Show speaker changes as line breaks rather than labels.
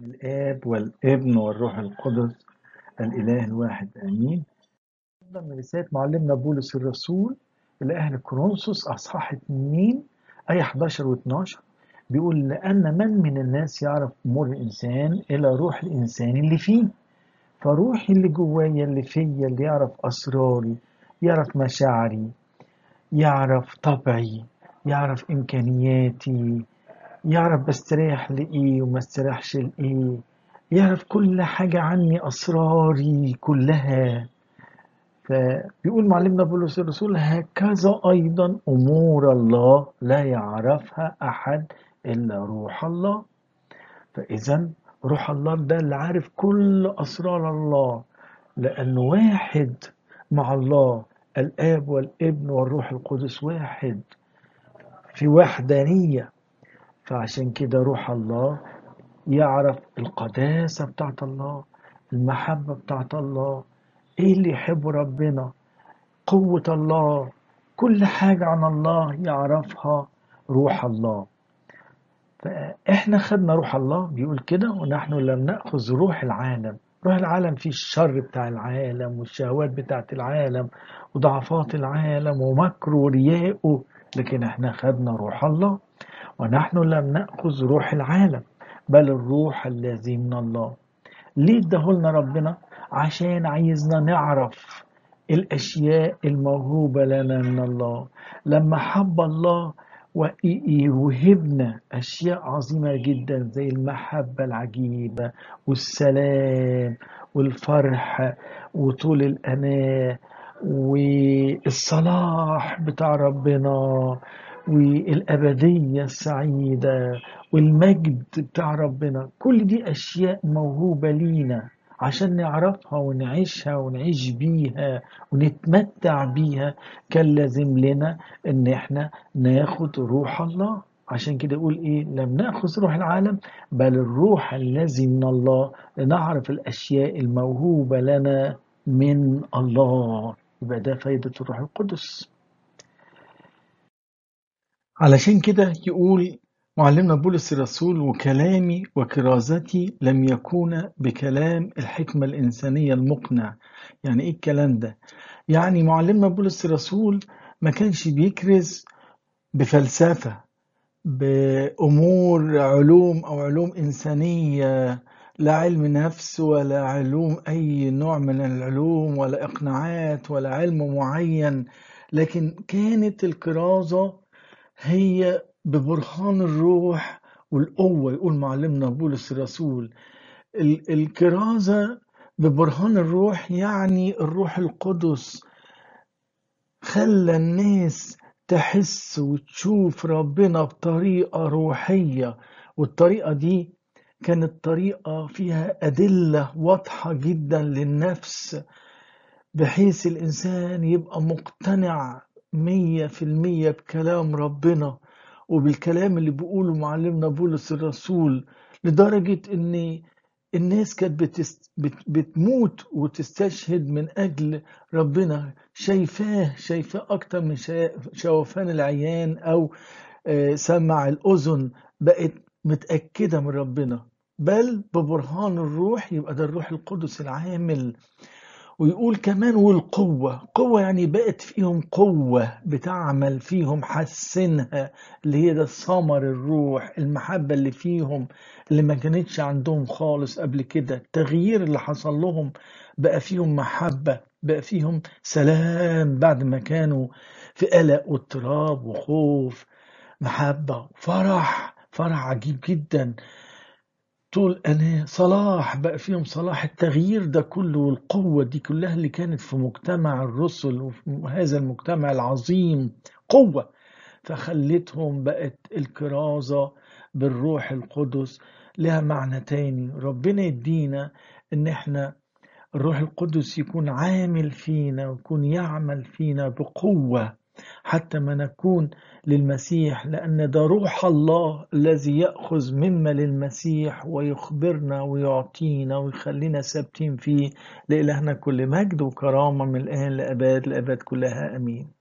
الآب والابن والروح القدس الإله الواحد آمين من رسالة معلمنا بولس الرسول إلى أهل كورنثوس أصحاح 2 آية 11 و 12 بيقول لأن من من الناس يعرف أمور الإنسان إلى روح الإنسان اللي فيه فروحي اللي جوايا اللي فيا اللي يعرف أسراري يعرف مشاعري يعرف طبعي يعرف إمكانياتي يعرف بستريح لإيه وما استريحش لإيه يعرف كل حاجة عني أسراري كلها فبيقول معلمنا بولس الرسول هكذا أيضا أمور الله لا يعرفها أحد إلا روح الله فإذا روح الله ده اللي عارف كل أسرار الله لأنه واحد مع الله الآب والابن والروح القدس واحد في وحدانية فعشان كده روح الله يعرف القداسة بتاعت الله المحبة بتاعت الله ايه اللي يحبه ربنا قوة الله كل حاجة عن الله يعرفها روح الله فاحنا خدنا روح الله بيقول كده ونحن لم نأخذ روح العالم روح العالم فيه الشر بتاع العالم والشهوات بتاعت العالم وضعفات العالم ومكره ورياءه لكن احنا خدنا روح الله ونحن لم نأخذ روح العالم بل الروح الذي من الله ليه ادهولنا ربنا عشان عايزنا نعرف الأشياء الموهوبة لنا من الله لما حب الله ويوهبنا أشياء عظيمة جدا زي المحبة العجيبة والسلام والفرح وطول الأناة والصلاح بتاع ربنا والأبدية السعيدة والمجد بتاع ربنا كل دي أشياء موهوبة لينا عشان نعرفها ونعيشها ونعيش بيها ونتمتع بيها كان لازم لنا ان احنا ناخد روح الله عشان كده يقول ايه لم ناخذ روح العالم بل الروح الذي من الله لنعرف الاشياء الموهوبه لنا من الله يبقى ده فايده الروح القدس علشان كده يقول معلمنا بولس الرسول وكلامي وكرازتي لم يكون بكلام الحكمة الإنسانية المقنع يعني إيه الكلام ده؟ يعني معلمنا بولس الرسول ما كانش بيكرز بفلسفة بأمور علوم أو علوم إنسانية لا علم نفس ولا علوم أي نوع من العلوم ولا إقناعات ولا علم معين لكن كانت الكرازة هي ببرهان الروح والقوة يقول معلمنا بولس الرسول الكرازة ببرهان الروح يعني الروح القدس خلى الناس تحس وتشوف ربنا بطريقة روحية والطريقة دي كانت طريقة فيها أدلة واضحة جدا للنفس بحيث الإنسان يبقى مقتنع مية في المية بكلام ربنا وبالكلام اللي بيقوله معلمنا بولس الرسول لدرجة ان الناس كانت بتست... بت... بتموت وتستشهد من اجل ربنا شايفاه شايفاه اكتر من شا... شوفان العيان او سمع الاذن بقت متأكدة من ربنا بل ببرهان الروح يبقى ده الروح القدس العامل ويقول كمان والقوة قوة يعني بقت فيهم قوة بتعمل فيهم حسنها اللي هي ده ثمر الروح المحبة اللي فيهم اللي ما كانتش عندهم خالص قبل كده التغيير اللي حصل لهم بقى فيهم محبة بقى فيهم سلام بعد ما كانوا في قلق واضطراب وخوف محبة فرح فرح عجيب جدا طول أنا صلاح بقى فيهم صلاح التغيير ده كله والقوة دي كلها اللي كانت في مجتمع الرسل وهذا المجتمع العظيم قوة فخلتهم بقت الكرازة بالروح القدس لها معنى تاني ربنا يدينا ان احنا الروح القدس يكون عامل فينا ويكون يعمل فينا بقوة حتى ما نكون للمسيح لأن ده روح الله الذي يأخذ مما للمسيح ويخبرنا ويعطينا ويخلينا ثابتين فيه لإلهنا كل مجد وكرامة من الآن لأباد لأباد كلها أمين